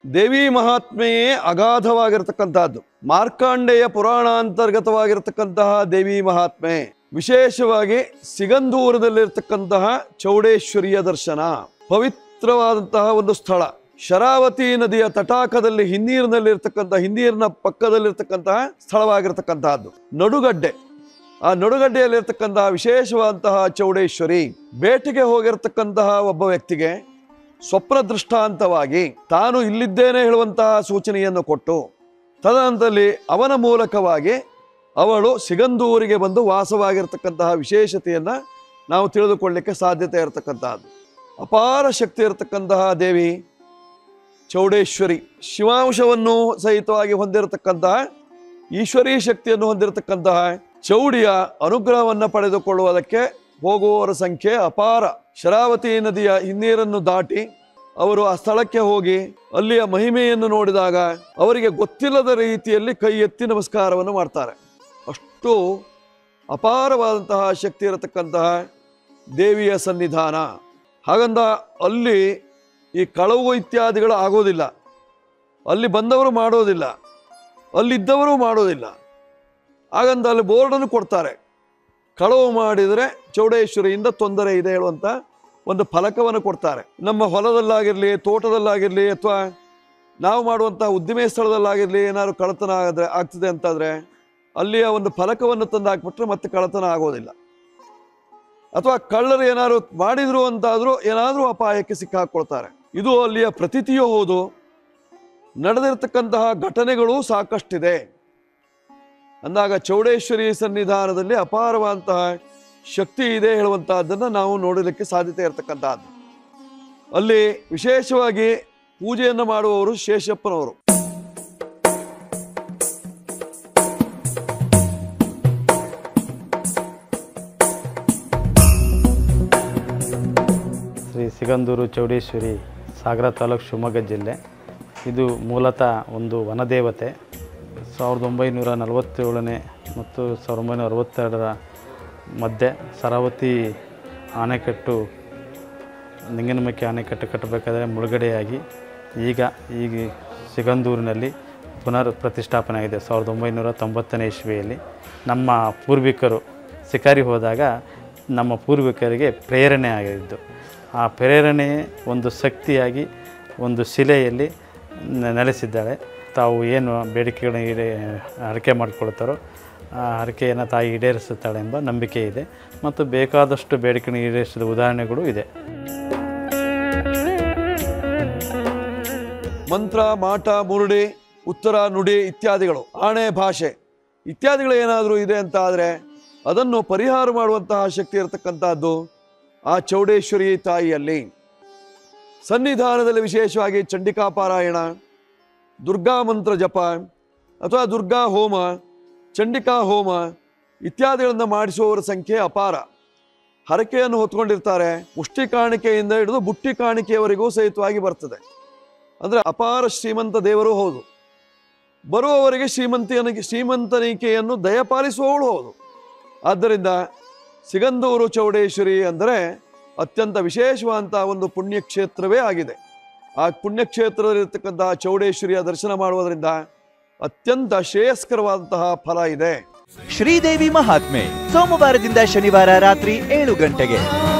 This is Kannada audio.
ದೇವಿ ಮಹಾತ್ಮೆಯೇ ಅಗಾಧವಾಗಿರತಕ್ಕಂತಹದ್ದು ಮಾರ್ಕಾಂಡೇಯ ಪುರಾಣಾಂತರ್ಗತವಾಗಿರತಕ್ಕಂತಹ ದೇವಿ ಮಹಾತ್ಮೆ ವಿಶೇಷವಾಗಿ ಸಿಗಂದೂರದಲ್ಲಿರ್ತಕ್ಕಂತಹ ಚೌಡೇಶ್ವರಿಯ ದರ್ಶನ ಪವಿತ್ರವಾದಂತಹ ಒಂದು ಸ್ಥಳ ಶರಾವತಿ ನದಿಯ ತಟಾಕದಲ್ಲಿ ಹಿನ್ನೀರಿನಲ್ಲಿರ್ತಕ್ಕಂಥ ಹಿನ್ನೀರಿನ ಪಕ್ಕದಲ್ಲಿರ್ತಕ್ಕಂತಹ ಸ್ಥಳವಾಗಿರ್ತಕ್ಕಂತಹದ್ದು ನಡುಗಡ್ಡೆ ಆ ನಡುಗಡ್ಡೆಯಲ್ಲಿರ್ತಕ್ಕಂತಹ ವಿಶೇಷವಾದಂತಹ ಚೌಡೇಶ್ವರಿ ಬೇಟೆಗೆ ಹೋಗಿರ್ತಕ್ಕಂತಹ ಒಬ್ಬ ವ್ಯಕ್ತಿಗೆ ಸ್ವಪ್ನ ದೃಷ್ಟಾಂತವಾಗಿ ತಾನು ಇಲ್ಲಿದ್ದೇನೆ ಹೇಳುವಂತಹ ಸೂಚನೆಯನ್ನು ಕೊಟ್ಟು ತದನಂತರದಲ್ಲಿ ಅವನ ಮೂಲಕವಾಗಿ ಅವಳು ಸಿಗಂದೂರಿಗೆ ಬಂದು ವಾಸವಾಗಿರ್ತಕ್ಕಂತಹ ವಿಶೇಷತೆಯನ್ನು ನಾವು ತಿಳಿದುಕೊಳ್ಳಲಿಕ್ಕೆ ಸಾಧ್ಯತೆ ಇರತಕ್ಕಂತಹದ್ದು ಅಪಾರ ಶಕ್ತಿ ಇರತಕ್ಕಂತಹ ದೇವಿ ಚೌಡೇಶ್ವರಿ ಶಿವಾಂಶವನ್ನು ಸಹಿತವಾಗಿ ಹೊಂದಿರತಕ್ಕಂತಹ ಈಶ್ವರೀ ಶಕ್ತಿಯನ್ನು ಹೊಂದಿರತಕ್ಕಂತಹ ಚೌಡಿಯ ಅನುಗ್ರಹವನ್ನು ಪಡೆದುಕೊಳ್ಳುವುದಕ್ಕೆ ಹೋಗುವವರ ಸಂಖ್ಯೆ ಅಪಾರ ಶರಾವತಿ ನದಿಯ ಹಿನ್ನೀರನ್ನು ದಾಟಿ ಅವರು ಆ ಸ್ಥಳಕ್ಕೆ ಹೋಗಿ ಅಲ್ಲಿಯ ಮಹಿಮೆಯನ್ನು ನೋಡಿದಾಗ ಅವರಿಗೆ ಗೊತ್ತಿಲ್ಲದ ರೀತಿಯಲ್ಲಿ ಕೈ ಎತ್ತಿ ನಮಸ್ಕಾರವನ್ನು ಮಾಡ್ತಾರೆ ಅಷ್ಟು ಅಪಾರವಾದಂತಹ ಶಕ್ತಿ ಇರತಕ್ಕಂತಹ ದೇವಿಯ ಸನ್ನಿಧಾನ ಹಾಗಂದ ಅಲ್ಲಿ ಈ ಕಳವು ಇತ್ಯಾದಿಗಳು ಆಗೋದಿಲ್ಲ ಅಲ್ಲಿ ಬಂದವರು ಮಾಡೋದಿಲ್ಲ ಅಲ್ಲಿದ್ದವರು ಮಾಡೋದಿಲ್ಲ ಹಾಗಂದ ಅಲ್ಲಿ ಬೋರ್ಡನ್ನು ಕೊಡ್ತಾರೆ ಕಳವು ಮಾಡಿದರೆ ಚೌಡೇಶ್ವರಿಯಿಂದ ತೊಂದರೆ ಇದೆ ಹೇಳುವಂಥ ಒಂದು ಫಲಕವನ್ನು ಕೊಡ್ತಾರೆ ನಮ್ಮ ಹೊಲದಲ್ಲಾಗಿರಲಿ ತೋಟದಲ್ಲಾಗಿರಲಿ ಅಥವಾ ನಾವು ಮಾಡುವಂಥ ಉದ್ದಿಮೆ ಸ್ಥಳದಲ್ಲಾಗಿರಲಿ ಏನಾದ್ರು ಕಳ್ಳತನ ಆಗಿದ್ರೆ ಆಗ್ತದೆ ಅಂತಾದರೆ ಅಲ್ಲಿಯ ಒಂದು ಫಲಕವನ್ನು ತಂದು ಹಾಕ್ಬಿಟ್ರೆ ಮತ್ತೆ ಕಳ್ಳತನ ಆಗೋದಿಲ್ಲ ಅಥವಾ ಕಳ್ಳರು ಏನಾದ್ರು ಮಾಡಿದ್ರು ಅಂತಾದರೂ ಏನಾದರೂ ಅಪಾಯಕ್ಕೆ ಸಿಕ್ಕಾಕೊಳ್ತಾರೆ ಇದು ಅಲ್ಲಿಯ ಪ್ರತೀತಿಯೂ ಹೌದು ನಡೆದಿರ್ತಕ್ಕಂತಹ ಘಟನೆಗಳು ಸಾಕಷ್ಟಿದೆ ಅಂದಾಗ ಚೌಡೇಶ್ವರಿ ಸನ್ನಿಧಾನದಲ್ಲಿ ಅಪಾರವಾದಂತಹ ಶಕ್ತಿ ಇದೆ ಹೇಳುವಂತಹದ್ದನ್ನು ನಾವು ನೋಡಲಿಕ್ಕೆ ಸಾಧ್ಯತೆ ಇರತಕ್ಕಂತಹದ್ದು ಅಲ್ಲಿ ವಿಶೇಷವಾಗಿ ಪೂಜೆಯನ್ನು ಮಾಡುವವರು ಶೇಷಪ್ಪನವರು ಶ್ರೀ ಸಿಗಂದೂರು ಚೌಡೇಶ್ವರಿ ಸಾಗರ ತಾಲೂಕು ಶಿವಮೊಗ್ಗ ಜಿಲ್ಲೆ ಇದು ಮೂಲತಃ ಒಂದು ವನದೇವತೆ ಸಾವಿರದ ಒಂಬೈನೂರ ನಲವತ್ತೇಳನೇ ಮತ್ತು ಸಾವಿರದ ಒಂಬೈನೂರ ಅರವತ್ತೆರಡರ ಮಧ್ಯೆ ಸರಾವತಿ ಆಣೆಕಟ್ಟು ಲಿಂಗನಮಕ್ಕಿ ಆಣೆಕಟ್ಟು ಕಟ್ಟಬೇಕಾದ್ರೆ ಮುಳುಗಡೆಯಾಗಿ ಈಗ ಈಗ ಸಿಗಂದೂರಿನಲ್ಲಿ ಪುನರ್ ಪ್ರತಿಷ್ಠಾಪನೆ ಆಗಿದೆ ಸಾವಿರದ ಒಂಬೈನೂರ ತೊಂಬತ್ತನೇ ಇಸ್ವಿಯಲ್ಲಿ ನಮ್ಮ ಪೂರ್ವಿಕರು ಶಿಕಾರಿ ಹೋದಾಗ ನಮ್ಮ ಪೂರ್ವಿಕರಿಗೆ ಪ್ರೇರಣೆ ಆಗಿದ್ದು ಆ ಪ್ರೇರಣೆ ಒಂದು ಶಕ್ತಿಯಾಗಿ ಒಂದು ಶಿಲೆಯಲ್ಲಿ ನೆ- ನೆಲೆಸಿದ್ದಾಳೆ ತಾವು ಏನು ಬೇಡಿಕೆಗಳನ್ನ ಈಡೇ ಹರಕೆ ಮಾಡಿಕೊಳ್ತಾರೋ ಆ ಹರಕೆಯನ್ನು ತಾಯಿ ಈಡೇರಿಸುತ್ತಾಳೆ ಎಂಬ ನಂಬಿಕೆ ಇದೆ ಮತ್ತು ಬೇಕಾದಷ್ಟು ಬೇಡಿಕೆಯನ್ನು ಈಡೇರಿಸಿದ ಉದಾಹರಣೆಗಳು ಇದೆ ಮಂತ್ರ ಮಾಟ ಮುರುಡಿ ಉತ್ತರ ನುಡಿ ಇತ್ಯಾದಿಗಳು ಆಣೆ ಭಾಷೆ ಇತ್ಯಾದಿಗಳು ಏನಾದರೂ ಇದೆ ಅಂತ ಆದರೆ ಅದನ್ನು ಪರಿಹಾರ ಮಾಡುವಂತಹ ಶಕ್ತಿ ಇರತಕ್ಕಂತಹದ್ದು ಆ ಚೌಡೇಶ್ವರಿ ತಾಯಿಯಲ್ಲಿ ಸನ್ನಿಧಾನದಲ್ಲಿ ವಿಶೇಷವಾಗಿ ಚಂಡಿಕಾ ಪಾರಾಯಣ ದುರ್ಗಾ ಮಂತ್ರ ಜಪ ಅಥವಾ ದುರ್ಗಾ ಹೋಮ ಚಂಡಿಕಾ ಹೋಮ ಇತ್ಯಾದಿಗಳನ್ನು ಮಾಡಿಸುವವರ ಸಂಖ್ಯೆ ಅಪಾರ ಹರಕೆಯನ್ನು ಹೊತ್ಕೊಂಡಿರ್ತಾರೆ ಮುಷ್ಟಿ ಕಾಣಿಕೆಯಿಂದ ಹಿಡಿದು ಬುಟ್ಟಿ ಕಾಣಿಕೆಯವರೆಗೂ ಸಹಿತವಾಗಿ ಬರ್ತದೆ ಅಂದರೆ ಅಪಾರ ಶ್ರೀಮಂತ ದೇವರು ಹೌದು ಬರುವವರಿಗೆ ಶ್ರೀಮಂತಿಯನಿಗೆ ಶ್ರೀಮಂತನಿಕೆಯನ್ನು ದಯಪಾಲಿಸುವವಳು ಹೌದು ಆದ್ದರಿಂದ ಸಿಗಂದೂರು ಚೌಡೇಶ್ವರಿ ಅಂದರೆ ಅತ್ಯಂತ ವಿಶೇಷವಾದಂತಹ ಒಂದು ಪುಣ್ಯಕ್ಷೇತ್ರವೇ ಆಗಿದೆ ಆ ಪುಣ್ಯಕ್ಷೇತ್ರದಲ್ಲಿರ್ತಕ್ಕಂತಹ ಚೌಡೇಶ್ವರಿಯ ದರ್ಶನ ಮಾಡುವುದರಿಂದ ಅತ್ಯಂತ ಶ್ರೇಯಸ್ಕರವಾದಂತಹ ಫಲ ಇದೆ ಶ್ರೀದೇವಿ ಮಹಾತ್ಮೆ ಸೋಮವಾರದಿಂದ ಶನಿವಾರ ರಾತ್ರಿ ಏಳು ಗಂಟೆಗೆ